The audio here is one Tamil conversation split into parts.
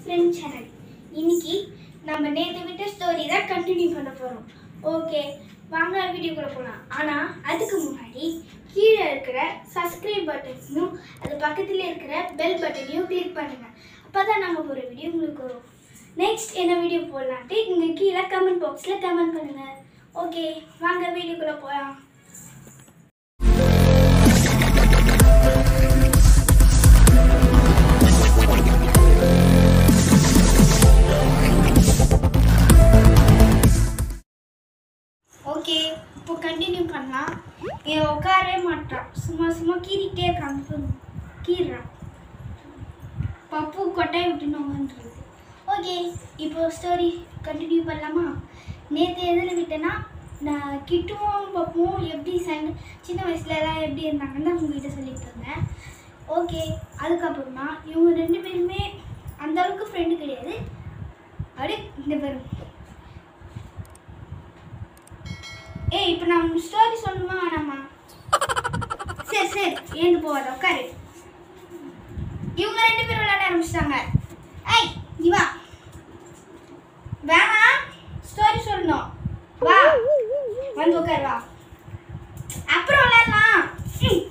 ஃப்ரெண்ட் சேனல் இன்னைக்கு நம்ம நேற்று விட்ட ஸ்டோரி தான் கண்டினியூ பண்ண போகிறோம் ஓகே வாங்க வீடியோக்குள்ள போகலாம் ஆனால் அதுக்கு முன்னாடி கீழே இருக்கிற சப்ஸ்கிரைப் பட்டனையும் அது பக்கத்தில் இருக்கிற பெல் பட்டனையும் கிளிக் பண்ணுங்க அப்போ தான் நாங்கள் போகிற வீடியோ உங்களுக்கு வரும் நெக்ஸ்ட் என்ன வீடியோ போடலான்ட்டு இங்கே கீழே கமெண்ட் பாக்ஸில் கமெண்ட் பண்ணுங்கள் ஓகே வாங்க வீடியோக்குள்ளே போகலாம் ஓகே இப்போ கண்டினியூ பண்ணலாம் இவன் உட்காரவே மாட்டான் சும்மா சும்மா கீறிட்டே இருக்கான் பாரு. கீறான் பப்பு கொட்டாய் விட்டுனோன்றது ஓகே இப்போ ஸ்டோரி கண்டினியூ பண்ணலாமா நேற்று எதில் விட்டேன்னா நான் கிட்டுவும் பப்புவும் எப்படி சண்டை சின்ன வயசுலலாம் எப்படி இருந்தாங்கன்னு தான் உங்ககிட்ட சொல்லிட்டு இருந்தேன் ஓகே அதுக்கப்புறமா இவங்க ரெண்டு பேருமே அந்த அளவுக்கு ஃப்ரெண்டு கிடையாது அப்படியே இந்த பேரும் ஏய் இப்போ நான் ஸ்டோரி சொல்லணுமா வேணாமா சரி சரி ஏந்து போவாத உட்காரு இவங்க ரெண்டு பேரும் விளையாட ஆரம்பிச்சிட்டாங்க ஏய் நீ வா வேணாம் ஸ்டோரி சொல்லணும் வா வந்து உட்காரு வா அப்புறம் விளையாடலாம் ம்.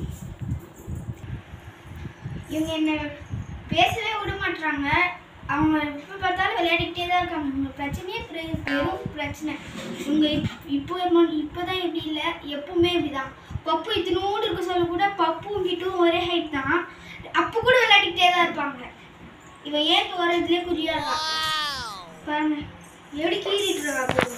இவங்க என்ன பேசவே விட மாட்றாங்க அவங்க எப்போ பார்த்தாலும் விளையாடிக்கிட்டே தான் இருக்காங்க இவங்க பிரச்சனையே பெரு- பெரும் பிரச்சனை இவங்க இப்- இப்போ இப்போ தான் இப்படி இல்லை எப்பவுமே இப்படி தான் பப்பு இத்தினோடு இருக்க சொல்ல கூட பப்பும் கிட்டும் ஒரே ஹைட் தான் அப்போ கூட விளையாடிக்கிட்டே தான் இருப்பாங்க இவன் ஏன் வரதுலேயே குறியா இருக்கா பாருங்க எப்படி கீறிட்டு இருக்கா பாருங்க.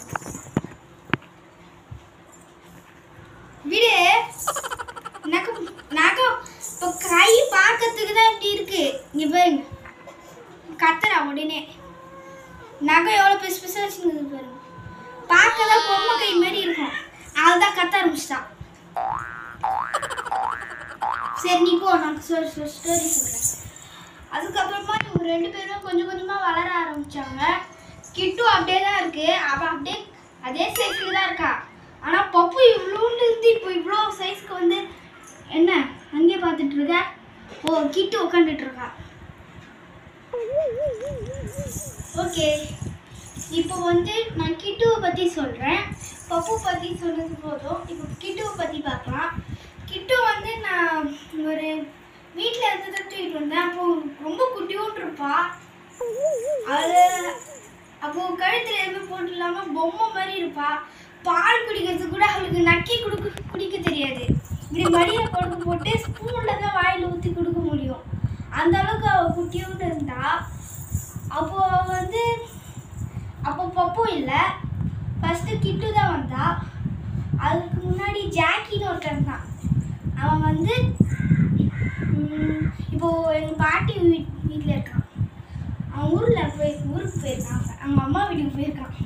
விடு நகம் நகம் இப்போ கை பார்க்கறதுக்கு தான் இப்படி இருக்கு இங்க பாருங்க கத்துறா உடனே நகம் எவ்வளோ பெருசு பெருசாக வச்சுருந்தது பாருங்க பார்க்க தான் பொம்மை கை மாதிரி இருக்கும் அதுதான் கத்த ஆரம்பிச்சிட்டான் சரி நீ போ நான் ஸ்டோரி ஸ்டோரி சொல்கிறேன் அதுக்கப்புறமா இவங்க ரெண்டு பேரும் கொஞ்சம் கொஞ்சமாக வளர ஆரம்பிச்சாங்க கிட்டு அப்படியே தான் இருக்கு அவள் அப்படியே அதே சைஸ்க்கு தான் இருக்கா ஆனால் பப்பு இவ்வளோண்டு இருந்து இப்போ இவ்வளோ சைஸ்க்கு வந்து என்ன அங்கே பார்த்துட்டு இருக்க ஓ கிட்டு உட்காந்துட்டு இருக்கா ஓகே இப்போ வந்து நான் கிட்டுவை பற்றி சொல்கிறேன் பப்பு பற்றி சொன்னது போதும் இப்போ கிட்டுவை பற்றி பார்க்கலாம் கிட்டு வந்து நான் ஒரு வீட்டில் இருந்து தான் தூக்கிட்டு வந்தேன் அப்போ ரொம்ப குட்டியோண்டு இருப்பா அது அப்போ கழுத்தில் எதுவுமே போட்டு இல்லாமல் பொம்மை மாதிரி இருப்பா பால் குடிக்கிறது கூட அவளுக்கு நக்கி குடுக்க குடிக்க தெரியாது இப்படி மடியில் கொடுக்க போட்டு ஸ்பூனில் தான் வாயில் ஊற்றி கொடுக்க முடியும் அந்த அளவுக்கு அவள் குட்டியோண்டு இருந்தா அப்போ அவ வந்து அப்போ பப்பு இல்லை ஃபஸ்ட்டு கிட்டு தான் வந்தா அதுக்கு முன்னாடி ஜாக்கின்னு ஒருத்தன் தான் அவன் வந்து ம், இப்போ எங்கள் பாட்டி வீட் வீட்டில் இருக்கான் அவன் ஊரில் போய் ஊருக்கு போயிருக்கான் அவங்க அம்மா வீட்டுக்கு போயிருக்கான்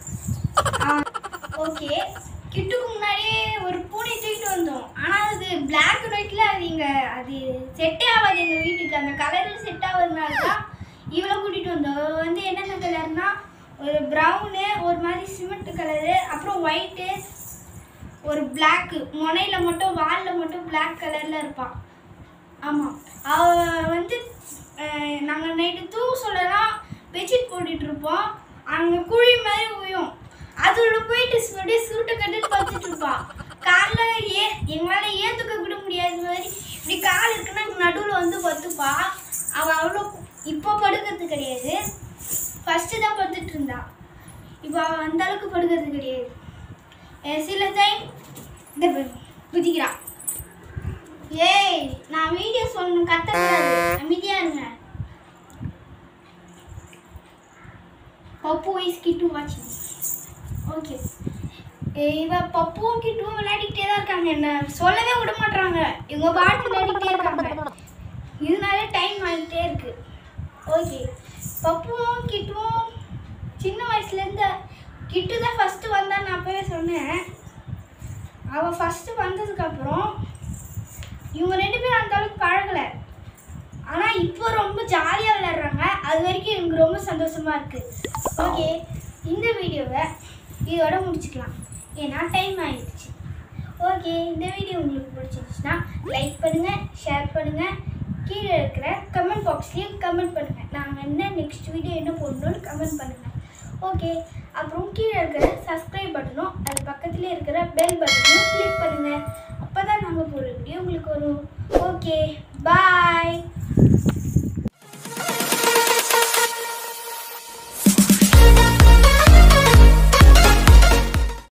ஓகே கிட்டுக்கு முன்னாடியே ஒரு பூனை தூக்கிட்டு வந்தோம் ஆனால் அது பிளாக் அண்ட் ஒயிட்டில் அது இங்கே அது செட்டே ஆகாது எங்கள் வீட்டுக்கு அந்த கலரில் செட் ஆகாதனால தான் இவ்வளோ கூட்டிகிட்டு வந்தோம் அவ வந்து என்னென்ன கலர்னா ஒரு ப்ரௌனு ஒரு மாதிரி சிமெண்ட் கலரு அப்புறம் ஒயிட்டு ஒரு பிளாக்கு முனையில் மட்டும் வாலில் மட்டும் பிளாக் கலரில் இருப்பான் ஆமாம் அவ வந்து நாங்கள் நைட்டு தூங்க சொல்லலாம் பெட்ஷீட் போட்டுட்டு இருப்போம் அங்கே குழி மாதிரி உயும் அதோட போயிட்டு சு- அப்படியே சுருட்டு கட்டிட்டு படுத்துட்டு இருப்பான் காலைல ஏ எங்களால் ஏற்றுக்க கூட முடியாத மாதிரி இப்படி கால் இருக்குன்னா நடுவில் வந்து பத்துப்பா அவள் அவ்வளோ இப்போ படுக்கிறது கிடையாது ஃபஸ்ட்டு தான் படுத்துட்டு இருந்தா இப்போ அவள் அந்த அளவுக்கு படுக்கிறது கிடையாது அஹ் சில டைம் இந்த பாரு, குதிக்கிறான் ஏய் நான் வீடியோ சொல்லணும் கத்தக்கூடாது அமைதியா இருங்க பப்பு இஸ் கிட்டு வாட்சிங் ஓகே இவ பப்புவும் கிட்டுவும் விளையாடிக்கிட்டே தான் இருக்காங்க என்ன சொல்லவே விட மாட்றாங்க இவங்க பாட்டு விளையாடிக்கிட்டே இருக்காங்க இதனால டைம் ஆகிட்டே இருக்கு ஓகே பப்புவும் கிட்டுவும் சின்ன வயசுலேருந்து கிட்டு தான் ஃபஸ்ட்டு வந்தா நான் அப்பவே சொன்னேன் அவள் ஃபஸ்ட்டு வந்ததுக்கப்புறம் இவங்க ரெண்டு பேரும் அந்த அளவுக்கு பழகலை ஆனால் இப்போ ரொம்ப ஜாலியாக விளையாடுறாங்க அது வரைக்கும் எனக்கு ரொம்ப சந்தோஷமாக இருக்குது ஓகே இந்த வீடியோவை இதோட முடிச்சுக்கலாம் ஏன்னா டைம் ஆயிடுச்சு ஓகே இந்த வீடியோ உங்களுக்கு பிடிச்சிருந்துச்சுன்னா லைக் பண்ணுங்கள் ஷேர் பண்ணுங்கள் கீழே இருக்கிற கமெண்ட் பாக்ஸ்லேயும் கமெண்ட் பண்ணுங்கள் நாங்கள் நாங்கள் என்ன நெக்ஸ்ட் வீடியோ என்ன போடணும்னு கமெண்ட் பண்ணுங்கள் ஓகே அப்புறம் கீழே இருக்கிற சப்ஸ்கிரைப் பட்டனும் அது பக்கத்துலேயே இருக்கிற பெல் பட்டனும் கிளிக் பண்ணுங்கள் அப்போ தான் நாங்கள் போகிற வீடியோ உங்களுக்கு வரும் ஓகே